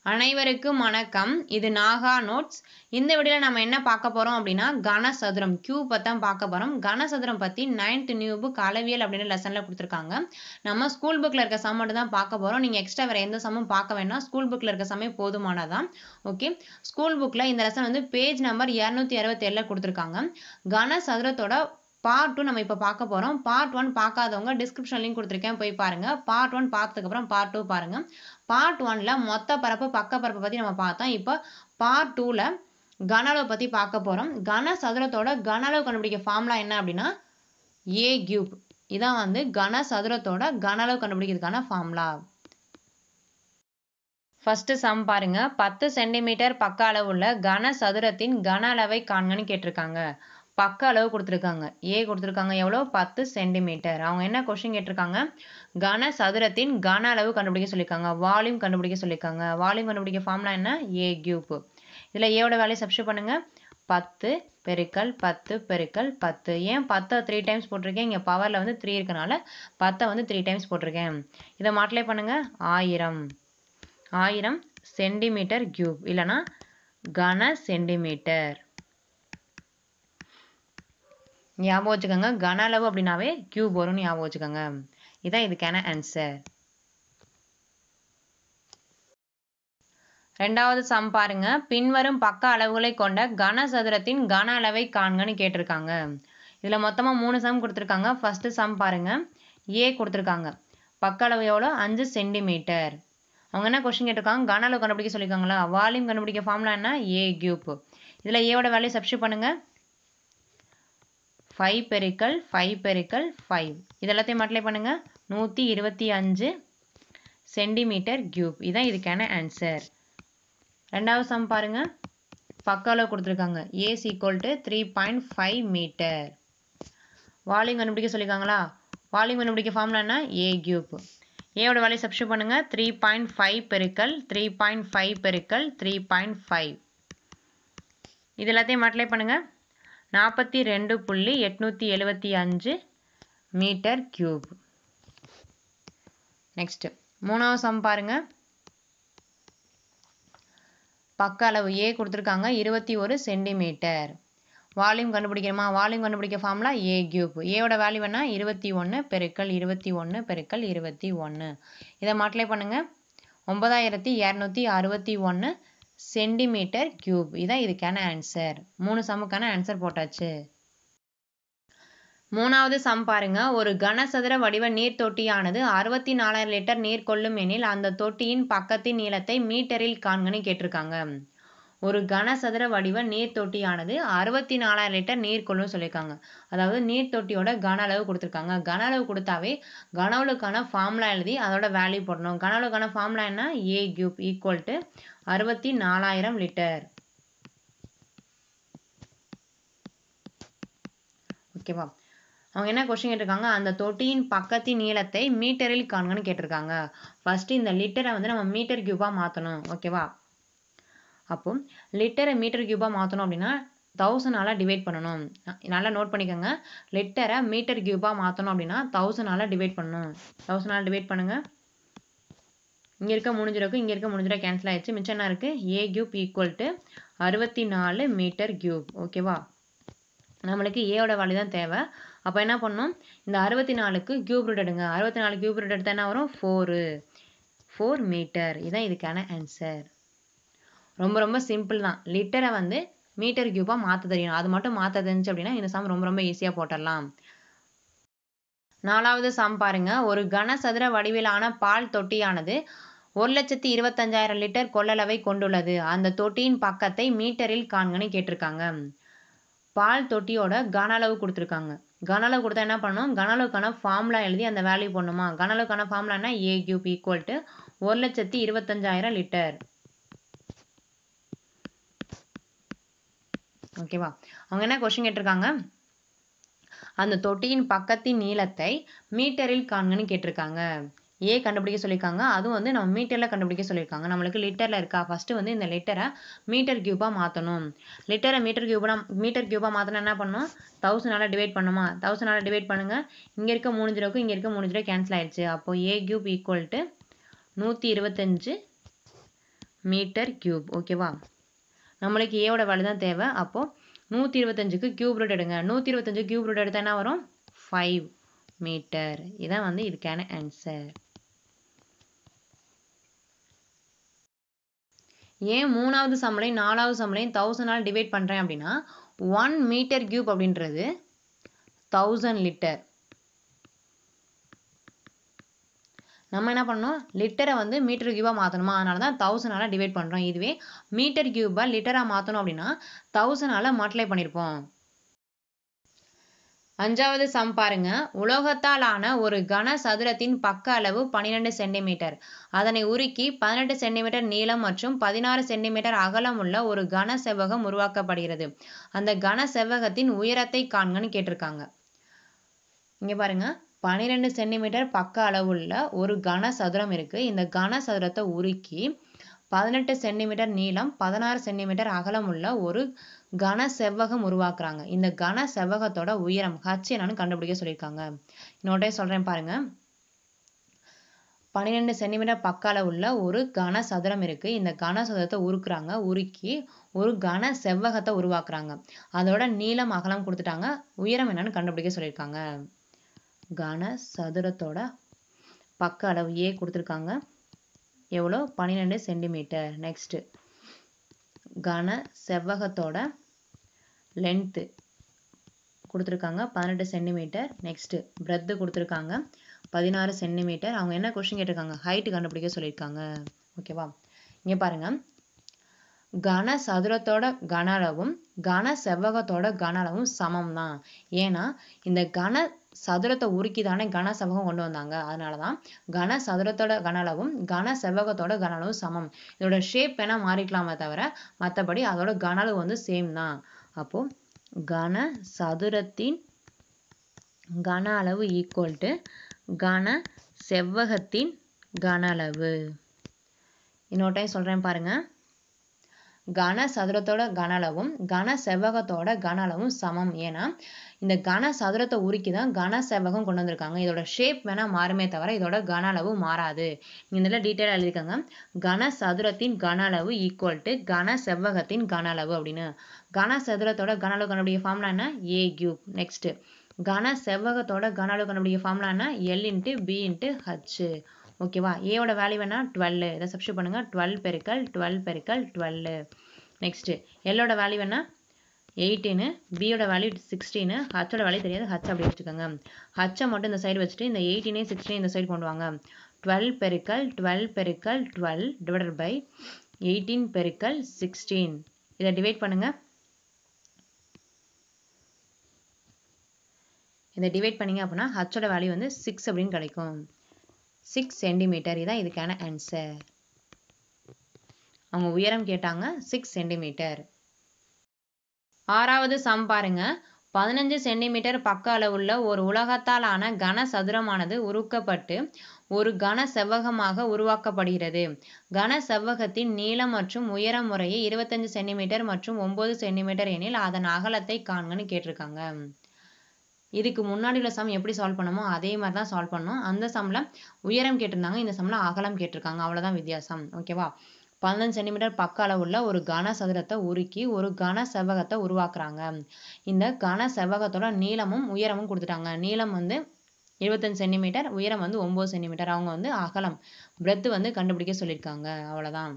அனைவருக்கும் வணக்கம் இது நாகா நோட்ஸ் இந்த வீடியோவில் நம்ம என்ன பார்க்க போகிறோம் அப்படின்னா கனசதுரம் கியூப் பற்றி தான் பார்க்க போகிறோம் கனசதுரம் பற்றி நைன்த் நியூ புக் அளவியல் அப்படின்ற லெசனில் கொடுத்துருக்காங்க நம்ம ஸ்கூல் புக்கில் இருக்க சம் மட்டும் தான் பார்க்க போகிறோம் நீங்கள் எக்ஸ்ட்ரா வேறு எந்த சம்மும் பார்க்க வேண்டாம் ஸ்கூல் புக்கில் இருக்க சமே போதுமானதான் ஓகே ஸ்கூல் புக்கில் இந்த லெசன் வந்து பேஜ் நம்பர் இரநூத்தி அறுபத்தேழில் கொடுத்துருக்காங்க கனசதுரத்தோட பார்ட் டூ நம்ம இப்போ பார்க்க போகிறோம் பார்ட் ஒன் பார்க்காதவங்க டிஸ்கிரிப்ஷன் லிங்க் கொடுத்துருக்கேன் போய் பாருங்கள் பார்ட் ஒன் பார்த்ததுக்கப்புறம் பார்ட் டூ பாருங்கள் பார்ட் ஒன்ல மொத்த பரப்பு பக்க பரப்பை பற்றி நம்ம பார்த்தோம் இப்போ பார்ட் டூவில் கன அளவு பற்றி பார்க்க போகிறோம் கன சதுரத்தோட கன அளவு கண்டுபிடிக்க ஃபார்முலா என்ன அப்படின்னா ஏ கியூப் இதான் வந்து கன சதுரத்தோட கன அளவு கண்டுபிடிக்கிறதுக்கான ஃபார்முலா ஃபர்ஸ்ட் சம் பாருங்க பத்து சென்டிமீட்டர் பக்க அளவுள்ள கன சதுரத்தின் கன அளவை காண்கன்னு கேட்டிருக்காங்க பக்க அளவு கொடுத்துருக்காங்க ஏ கொடுத்துருக்காங்க எவ்வளோ பத்து சென்டிமீட்டர் அவங்க என்ன கொஸ்டின் கேட்டிருக்காங்க கன சதுரத்தின் கன அளவு கண்டுபிடிக்க சொல்லியிருக்காங்க வால்யூம் கண்டுபிடிக்க சொல்லியிருக்காங்க வால்யூம் கண்டுபிடிக்க ஃபார்முலா என்ன ஏ கியூப் இதில் ஏவோட வேலையை சப்ஸ்டியூட் பண்ணுங்க பத்து பெருக்கல் பத்து பெருக்கல் பத்து ஏன் பத்தை த்ரீ டைம்ஸ் போட்டிருக்கேன் இங்கே பவரில் வந்து த்ரீ இருக்கனால பத்தை வந்து த்ரீ டைம்ஸ் போட்டிருக்கேன் இதை மாட்டிலே பண்ணுங்க ஆயிரம் ஆயிரம் சென்டிமீட்டர் கியூப் இல்லைனா கன சென்டிமீட்டர் ஞாபகம் வச்சுக்கோங்க கன அளவு அப்படின்னாவே கியூப் வரும்னு ஞாபகம் வச்சுக்கோங்க இதான் இதுக்கான ஆன்சர் ரெண்டாவது சம் பாருங்க பின்வரும் பக்க அளவுகளை கொண்ட கனசதுரத்தின் கன அளவை காண்கன்னு கேட்டிருக்காங்க இதில் மொத்தமாக மூணு சம் கொடுத்துருக்காங்க ஃபர்ஸ்ட் சம் பாருங்க ஏ கொடுத்துருக்காங்க பக்க அளவு எவ்வளோ அஞ்சு சென்டிமீட்டர் அவங்க என்ன கொஸ்டின் கேட்டிருக்காங்க கன அளவு கண்டுபிடிக்க சொல்லியிருக்காங்களா வால்யூம் கண்டுபிடிக்க ஃபார்முலா என்ன ஏ கியூப் இதில் ஏவோட வேலையை சப்ஸ்டியூட் பண்ணுங்க ஃபைவ் பெருக்கல் ஃபைவ் பெருக்கல் ஃபைவ் இது எல்லாத்தையும் மட்டிலே பண்ணுங்க நூற்றி இருபத்தி அஞ்சு சென்டிமீட்டர் கியூப் இதான் இதுக்கான ஆன்சர் ரெண்டாவது சம் பாருங்க பக்க அளவு கொடுத்துருக்காங்க A's equal to three point five metre volume கண்டுபிடிக்க சொல்லியிருக்காங்களா வால்யூம் கண்டுபிடிக்க ஃபார்முலா என்ன ஏ கியூப் ஏவோட வேலையை சப்ஸ்டியூட் பண்ணுங்க த்ரீ பாயிண்ட் ஃபைவ் பெருக்கல் த்ரீ பாயிண்ட் ஃபைவ் பெருக்கல் த்ரீ பாயிண்ட் ஃபைவ் இது எல்லாத்தையும் மட்டிலே பண்ணுங்க நாற்பத்தி ரெண்டு புள்ளி எட்நூற்றி எழுபத்தி அஞ்சு மீட்டர் கியூப் நெக்ஸ்ட் மூணாவது சம் பாருங்க பக்க அளவு ஏ கொடுத்துருக்காங்க இருபத்தி ஒரு சென்டிமீட்டர் வால்யூம் கண்டுபிடிக்கணுமா வால்யூம் கண்டுபிடிக்க ஃபார்முலா ஏ கியூப் ஏவோட வேல்யூ என்ன இருபத்தி ஒன்று பெருக்கல் இருபத்தி ஒன்று பெருக்கல் இருபத்தி ஒன்று இதை மாட்டிலே பண்ணுங்க ஒன்பதாயிரத்தி இரநூத்தி அறுபத்தி ஒன்று சென்டிமீட்டர் கியூப் இதான் இதுக்கான ஆன்சர் மூணு சம்முக்கான ஆன்சர் போட்டாச்சு மூணாவது சம் பாருங்க ஒரு கனசதுர வடிவ நீர் தொட்டியானது அறுபத்தி நாலாயிரம் லிட்டர் நீர் கொள்ளும் எனில் அந்த தொட்டியின் பக்கத்தின் நீளத்தை மீட்டரில் காண்கன்னு கேட்டிருக்காங்க ஒரு கனசதுர வடிவ நீர் தொட்டியானது அறுபத்தி நாலாயிரம் லிட்டர் நீர் கொள்ளும் சொல்லியிருக்காங்க அதாவது நீர் தொட்டியோட கன அளவு கொடுத்துருக்காங்க கன அளவு கொடுத்தாவே கனவுளுக்கான ஃபார்முலா எழுதி அதோட வேல்யூ போடணும் கனவுளுக்கான ஃபார்முலா என்ன ஏ கியூப் ஈக்குவல் டு அறுபத்தி நாலாயிரம் லிட்டர் ஓகேவா அவங்க என்ன கொஸ்டின் கேட்டிருக்காங்க அந்த தொட்டியின் பக்கத்தின் நீளத்தை மீட்டரில் காண்கன்னு கேட்டிருக்காங்க ஃபர்ஸ்ட் இந்த லிட்டரை வந்து நம்ம மீட்டர் கியூபாக மாற்றணும் ஓகேவா அப்போ லிட்டரை மீட்டர் கியூபாக மாற்றணும் அப்படின்னா தௌசண்டால் டிவைட் பண்ணணும் நல்லா நோட் பண்ணிக்கோங்க லிட்டரை மீட்டர் கியூபாக மாற்றணும் அப்படின்னா தௌசண்டால் டிவைட் பண்ணணும் தௌசண்டால் டிவைட் பண்ணுங்கள் இங்கே இருக்க முடிஞ்சிருக்கு இங்கே இருக்க முடிஞ்சிட கேன்சல் ஆயிடுச்சு மிச்சம் என்ன இருக்குது ஏ கியூப் ஈக்குவல் டு அறுபத்தி நாலு மீட்டர் கியூப் ஓகேவா நம்மளுக்கு ஏவோட வேல்யூ தான் தேவை அப்போ என்ன பண்ணணும் இந்த அறுபத்தி நாலுக்கு கியூப் ரூட் எடுங்க அறுபத்தி நாலு கியூப் ரூட் எடுத்தால் என்ன வரும் ஃபோரு ஃபோர் மீட்டர் இதுதான் இதுக்கான ஆன்சர் ரொம்ப ரொம்ப சிம்பிள் தான் லிட்டரை வந்து மீட்டர் கியூபாக மாற்ற தெரியணும் அது மட்டும் மாற்ற தெரிஞ்சு அப்படின்னா இந்த சம் ரொம்ப ரொம்ப ஈஸியாக போட்டுடலாம் நாலாவது சம் பாருங்க ஒரு கனசதுர வடிவிலான பால் தொட்டியானது ஒரு லட்சத்தி இருபத்தஞ்சாயிரம் லிட்டர் கொள்ளளவை கொண்டுள்ளது அந்த தொட்டியின் பக்கத்தை மீட்டரில் காண்கன்னு கேட்டிருக்காங்க பால் தொட்டியோட கன அளவு கொடுத்துருக்காங்க கன அளவு கொடுத்தா என்ன பண்ணணும் கன அளவுக்கான ஃபார்முலா எழுதி அந்த வேல்யூ பண்ணுமா கன அளவுக்கான ஃபார்முலா என்ன ஏ கியூப் ஈக்குவல் டு ஒரு லட்சத்தி இருபத்தஞ்சாயிரம் லிட்டர் ஓகேவா அவங்க என்ன கொஸ்டின் கேட்டிருக்காங்க அந்த தொட்டியின் பக்கத்தின் நீளத்தை மீட்டரில் காண்கன்னு கேட்டிருக்காங்க ஏ கண்டுபிடிக்க சொல்லியிருக்காங்க அதுவும் வந்து நம்ம மீட்டரில் கண்டுபிடிக்க சொல்லியிருக்காங்க நம்மளுக்கு லிட்டரில் இருக்கா ஃபஸ்ட்டு வந்து இந்த லிட்டரை மீட்டர் கியூபாக மாற்றணும் லிட்டரை மீட்டர் கியூபாக மீட்டர் கியூபாக மாற்றினா என்ன பண்ணணும் தௌசண்டால் டிவைட் பண்ணுமா தௌசண்டால் டிவைட் பண்ணுங்கள் இங்கே இருக்க மூணு ஜீரோக்கு இங்கே இருக்க மூணு ஜீரோ கேன்சல் ஆயிடுச்சு அப்போ ஏ கியூப் ஈக்குவல் டு நூற்றி இருபத்தஞ்சு மீட்டர் கியூப் ஓகேவா நம்மளுக்கு ஏவோட வேல்யூ தான் தேவை அப்போது நூற்றி இருபத்தஞ்சுக்கு கியூப் ரூட் எடுங்க நூற்றி இருபத்தஞ்சு கியூப் ரூட் எடுத்தால் என்ன வரும் ஃபைவ் மீட்டர் இதான் வந்து இதுக்கான ஆன்சர் ஏன் மூணாவது சம்பளையும் நாலாவது சம்பளையும் தௌசண்டால் டிவைட் பண்ணுறேன் அப்படின்னா ஒன் மீட்டர் கியூப் அப்படின்றது தௌசண்ட் லிட்டர் நம்ம என்ன பண்ணோம் லிட்டரை வந்து மீட்டர் கியூபாக மாற்றணுமா அதனால தான் தௌசண்டால் டிவைட் பண்ணுறோம் இதுவே மீட்டர் கியூபை லிட்டராக மாற்றணும் அப்படின்னா தௌசண்டால் மல்டிப்ளை பண்ணியிருப்போம் அஞ்சாவது சம் பாருங்க உலோகத்தால் ஆன ஒரு கன சதுரத்தின் பக்க அளவு பன்னிரெண்டு சென்டிமீட்டர் அதனை உருக்கி பதினெட்டு சென்டிமீட்டர் நீளம் மற்றும் பதினாறு சென்டிமீட்டர் அகலம் உள்ள ஒரு கன செவ்வகம் உருவாக்கப்படுகிறது அந்த கன செவ்வகத்தின் உயரத்தை காண்கன்னு கேட்டிருக்காங்க இங்க பாருங்க பன்னிரெண்டு சென்டிமீட்டர் பக்க அளவுள்ள ஒரு கன சதுரம் இருக்கு இந்த கன சதுரத்தை உருக்கி பதினெட்டு சென்டிமீட்டர் நீளம் பதினாறு சென்டிமீட்டர் அகலம் உள்ள ஒரு கன செவ்வகம் உருவாக்குறாங்க இந்த கன செவ்வகத்தோட உயரம் ஹச் என்னன்னு கண்டுபிடிக்க சொல்லியிருக்காங்க இன்னொரு சொல்றேன் பாருங்க பன்னிரெண்டு சென்டிமீட்டர் பக்க அளவுள்ள ஒரு கன சதுரம் இருக்கு இந்த கன சதுரத்தை உருக்குறாங்க உருக்கி ஒரு கன செவ்வகத்தை உருவாக்குறாங்க அதோட நீளம் அகலம் கொடுத்துட்டாங்க உயரம் என்னன்னு கண்டுபிடிக்க சொல்லியிருக்காங்க கன சதுரத்தோட பக்க அளவு ஏ கொடுத்துருக்காங்க எவ்வளோ பன்னிரெண்டு சென்டிமீட்டர் நெக்ஸ்ட்டு கன செவ்வகத்தோட லென்த்து கொடுத்துருக்காங்க பதினெட்டு சென்டிமீட்டர் நெக்ஸ்ட்டு பிரெத்து கொடுத்துருக்காங்க பதினாறு சென்டிமீட்டர் அவங்க என்ன கொஷின் கேட்டிருக்காங்க ஹைட்டு கண்டுபிடிக்க சொல்லியிருக்காங்க ஓகேவா இங்கே பாருங்க கன சதுரத்தோட கன அளவும் கன செவ்வகத்தோட கன அளவும் சமம் தான் ஏன்னா இந்த கன சதுரத்தை உருக்கி தானே கன செவ்வகம் கொண்டு வந்தாங்க அதனால தான் கன சதுரத்தோட கன அளவும் கன செவ்வகத்தோட கன அளவும் சமம் இதோட ஷேப் வேணா மாறிக்கலாமே தவிர மற்றபடி அதோட கன அளவு வந்து சேம் தான் அப்போ கன சதுரத்தின் கன அளவு ஈக்குவல் டு கன செவ்வகத்தின் கன அளவு இன்னொரு டைம் சொல்றேன் பாருங்க கன சதுரத்தோட கன அளவும் கன செவ்வகத்தோட கன அளவும் சமம் ஏன்னா இந்த கன சதுரத்தை உருக்கி தான் கன செவ்வகம் கொண்டு வந்திருக்காங்க இதோட ஷேப் வேணா மாறுமே தவிர இதோட கன அளவு மாறாது நீங்க இதில் டீட்டெயில் எழுதிக்கோங்க கன சதுரத்தின் கன அளவு ஈக்குவல் டு கன செவ்வகத்தின் கன அளவு அப்படின்னு கன சதுரத்தோட கன அளவு கண்டுபிடிக்க ஃபார்முலா என்ன ஏ கியூப் நெக்ஸ்ட் கன செவ்வகத்தோட கன அளவு கண்டுபிடிக்க ஃபார்முலா என்ன L into B into H ஓகேவா ஏவோட வேல்யூ வேணா டுவெல் இதை சப்ஸ்டியூட் பண்ணுங்க டுவெல் பெருக்கல் டுவெல் பெருக்கல் டுவெல் நெக்ஸ்ட் எல்லோட வேல்யூ என்ன எயிட்டீனு பியோட வேல்யூ சிக்ஸ்டீனு ஹச்சோட வேல்யூ தெரியாது ஹச் அப்படி வச்சுக்கோங்க ஹச்சை மட்டும் இந்த சைடு வச்சுட்டு இந்த எயிட்டீனே சிக்ஸ்டீன் இந்த சைடு கொண்டு வாங்க டுவெல் பெருக்கல் டுவெல் பெருக்கல் டுவெல் டிவைடட் பை எயிட்டீன் பெருக்கல் சிக்ஸ்டீன் இதை டிவைட் பண்ணுங்க இதை டிவைட் பண்ணீங்க அப்படின்னா ஹச்சோட வேல்யூ வந்து சிக்ஸ் அப்படின்னு கிடைக்கும் சிக்ஸ் சென்டிமீட்டர் இதான் இதுக்கான ஆன்சர் அவங்க உயரம் கேட்டாங்க சிக்ஸ் சென்டிமீட்டர் ஆறாவது சம் பாருங்க பதினஞ்சு சென்டிமீட்டர் பக்க அளவுள்ள ஒரு உலகத்தால் ஆன கன சதுரமானது உருக்கப்பட்டு ஒரு கன செவ்வகமாக உருவாக்கப்படுகிறது கன செவ்வகத்தின் நீளம் மற்றும் உயரம் முறையே இருபத்தஞ்சு சென்டிமீட்டர் மற்றும் ஒன்பது சென்டிமீட்டர் எனில் அதன் அகலத்தை காண்கன்னு கேட்டிருக்காங்க இதுக்கு முன்னாடி உள்ள சம் எப்படி சால்வ் பண்ணமோ அதே மாதிரி தான் சால்வ் பண்ணோம் அந்த சம்ல உயரம் கேட்டிருந்தாங்க இந்த சம்ல அகலம் கேட்டிருக்காங்க அவ்வளவுதான் வித்தியாசம் ஓகேவா பதினஞ்சு சென்டிமீட்டர் பக்க அளவுள்ள ஒரு கன சதுரத்தை உருக்கி ஒரு கன செவ்வகத்தை உருவாக்குறாங்க இந்த கன செவ்வகத்தோட நீளமும் உயரமும் கொடுத்துட்டாங்க நீளம் வந்து இருபத்தஞ்சு சென்டிமீட்டர் உயரம் வந்து ஒன்பது சென்டிமீட்டர் அவங்க வந்து அகலம் பிரெத் வந்து கண்டுபிடிக்க சொல்லியிருக்காங்க அவ்வளவுதான்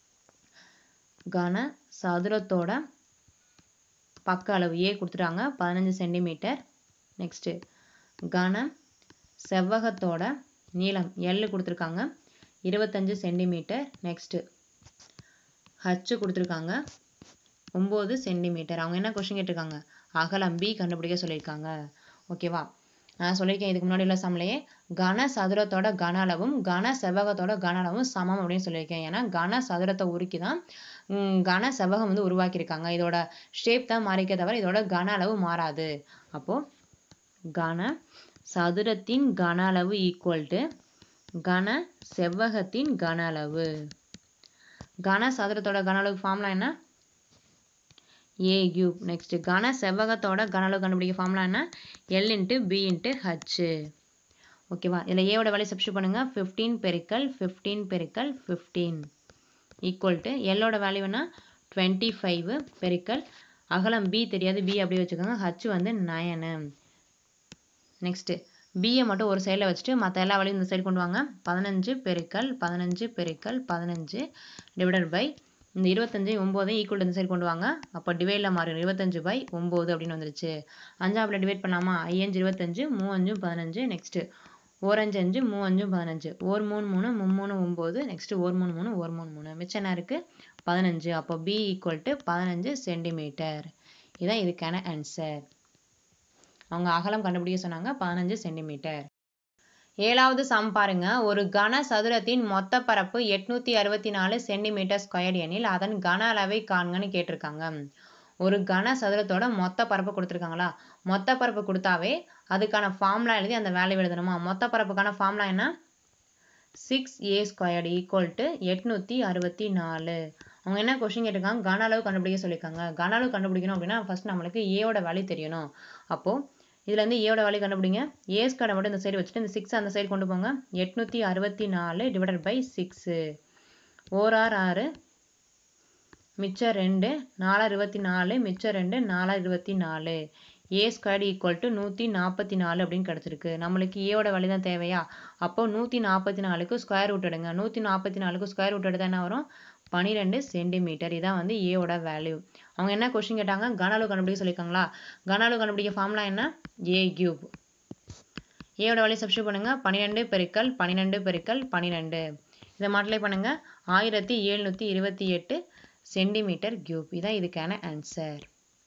கன சதுரத்தோட பக்க அளவு ஏ கொடுத்துட்டாங்க பதினஞ்சு சென்டிமீட்டர் நெக்ஸ்ட்டு கன செவ்வகத்தோட நீளம் எல் கொடுத்துருக்காங்க இருபத்தஞ்சு சென்டிமீட்டர் நெக்ஸ்ட்டு ஹச்சு கொடுத்துருக்காங்க ஒம்பது சென்டிமீட்டர் அவங்க என்ன கொஷின் கேட்டிருக்காங்க அகலம் பி கண்டுபிடிக்க சொல்லியிருக்காங்க ஓகேவா நான் சொல்லியிருக்கேன் இதுக்கு முன்னாடி உள்ள சம்லையே கன சதுரத்தோட கன அளவும் கன செவ்வகத்தோட கன அளவும் சமம் அப்படின்னு சொல்லியிருக்கேன் ஏன்னா கன சதுரத்தை உருக்கி தான் ம், கன செவ்வகம் வந்து உருவாக்கியிருக்காங்க இதோட ஷேப் தான் மாறிக்க தவிர இதோட கன அளவு மாறாது அப்போ கன சதுரத்தின் கன அளவு ஈக்குவல் டு கன செவ்வகத்தின் கன அளவு கன சதுரத்தோட கன அளவு ஃபார்முலா என்ன ஏ கியூப் நெக்ஸ்ட் கன செவ்வகத்தோட கன அளவு கண்டுபிடிக்க ஃபார்முலா என்ன L into B into H ஓகேவா இதில் ஏவோட வேலையை சப்ஸ்டியூட் பண்ணுங்க ஃபிஃப்டீன் பெருக்கல் ஃபிஃப்டீன் பெருக்கல் ஃபிஃப்டீன் ஈக்குவல் டு எல்லோட வேல்யூனா டுவெண்ட்டி ஃபைவ் பெருக்கல் அகலம் பி தெரியாது பி அப்படியே வச்சுக்கோங்க ஹச் வந்து நயனு நெக்ஸ்ட்டு பியை மட்டும் ஒரு சைடில் வச்சுட்டு மற்ற எல்லா வேலையும் இந்த சைடு கொண்டு வாங்க பதினஞ்சு பெருக்கல் பதினஞ்சு பெருக்கல் பதினஞ்சு டிவைடட் பை இந்த இருபத்தஞ்சு ஒம்போதை ஈக்குவல் இந்த சைடு கொண்டு வாங்க அப்போ டிவைடில் மாறிடும் இருபத்தஞ்சு பை ஒம்பது அப்படின்னு வந்துருச்சு அஞ்சாவில் டிவைட் பண்ணாமா ஐயஞ்சு இருபத்தஞ்சு மூவஞ்சு பதினஞ்சு நெக்ஸ்ட்டு ஓரஞ்சு அஞ்சு மூவஞ்சு பதினஞ்சு ஒரு மூணு மூணு மும்மூணு ஒம்பது நெக்ஸ்ட்டு ஒரு மூணு மூணு ஒரு மூணு மூணு மிச்சம் என்ன இருக்குது பதினஞ்சு அப்போ பி ஈக்குவல் டு பதினஞ்சு சென்டிமீட்டர் இதான் இதுக்கான ஆன்சர் அவங்க அகலம் கண்டுபிடிக்க சொன்னாங்க பதினஞ்சு சென்டிமீட்டர் ஏழாவது சம் பாருங்க ஒரு கன சதுரத்தின் மொத்த பரப்பு எட்நூத்தி அறுபத்தி நாலு சென்டிமீட்டர் ஸ்கொயர் எனில் அதன் கன அளவை காண்கன்னு கேட்டிருக்காங்க ஒரு கன சதுரத்தோட மொத்த பரப்பு கொடுத்துருக்காங்களா மொத்த பரப்பு கொடுத்தாவே அதுக்கான ஃபார்முலா எழுதி அந்த வேல்யூ எழுதணுமா மொத்த பரப்புக்கான ஃபார்முலா என்ன six A squared equal to எட்நூத்தி அறுபத்தி நாலு அவங்க என்ன கொஸ்டின் கேட்டிருக்காங்க கன அளவு கண்டுபிடிக்க சொல்லியிருக்காங்க கன அளவு கண்டுபிடிக்கணும் அப்படின்னா ஃபர்ஸ்ட் நம்மளுக்கு ஏவோட வேல்யூ தெரியணும் அப்போ இதுல இருந்து ஏவோட வேல்யூ கண்டுபிடிங்க ஏ ஸ்கொயரை மட்டும் இந்த சைடு வச்சுட்டு இந்த சிக்ஸ் அந்த சைடு கொண்டு போங்க எட்நூத்தி அறுபத்தி நாலு டிவைடட் பை சிக்ஸு ஓர் ஆறு ஆறு மிச்சம் ரெண்டு நாலா இருபத்தி நாலு மிச்சம் ரெண்டு நாலா இருபத்தி நாலு ஏ ஸ்கொயர்டு ஈக்குவல் டு நூற்றி நாற்பத்தி நாலு அப்படின்னு கிடச்சிருக்கு நம்மளுக்கு ஏவோட வேல்யூ தான் தேவையா அப்போ நூற்றி நாற்பத்தி நாலுக்கு ஸ்கொயர் ரூட் எடுங்க நூற்றி நாற்பத்தி நாலுக்கு ஸ்கொயர் ரூட் எடுத்தால் என்ன வரும் பன்னிரெண்டு சென்டிமீட்டர் இதான் வந்து ஏவோட வேல்யூ அவங்க என்ன கொஸ்டின் கேட்டாங்க கன அளவு கண்டுபிடிக்க சொல்லியிருக்காங்களா கன அளவு கண்டுபிடிக்க ஃபார்முலா என்ன ஏ கியூப் ஏவோட வேல்யூ சப்ஸ்டியூட் பண்ணுங்க பன்னிரெண்டு பெருக்கல் பன்னிரெண்டு பெருக்கல் பன்னிரெண்டு இதை மல்டிப்ளை பண்ணுங்க ஆயிரத்தி எழுநூற்றி இருபத்தி எட்டு சென்டிமீட்டர் கியூப் இதான் இதுக்கான ஆன்சர்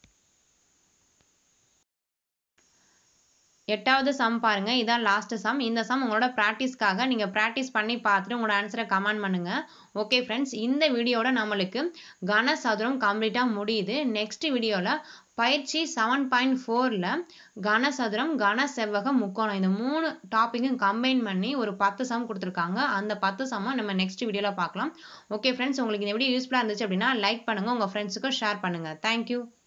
எட்டாவது சம் பாருங்க இதான் லாஸ்ட் சம் இந்த சம் உங்களோட ப்ராக்டிஸ்க்காக நீங்க ப்ராக்டிஸ் பண்ணி பார்த்துட்டு உங்களோட ஆன்சரை கமெண்ட் பண்ணுங்க ஓகே ஃப்ரெண்ட்ஸ் இந்த வீடியோட நம்மளுக்கு கனசதுரம் கம்ப்ளீட்டா முடியுது நெக்ஸ்ட் வீடியோல பயிற்சி செவன் பாயிண்ட் ஃபோரில் கனசதுரம் கன செவ்வகம் முக்கோணம் இந்த மூணு டாப்பிக்கும் கம்பைன் பண்ணி ஒரு பத்து சம் கொடுத்துருக்காங்க அந்த பத்து சம்மை நம்ம நெக்ஸ்ட் வீடியோவில் பார்க்கலாம் ஓகே ஃப்ரெண்ட்ஸ் உங்களுக்கு இந்த வீடியோ யூஸ்ஃபுல்லாக இருந்துச்சு அப்படின்னா லைக் பண்ணுங்கள் உங்கள் ஃப்ரெண்ட்ஸுக்கும் ஷேர் பண்ணுங்கள் தேங்க்யூ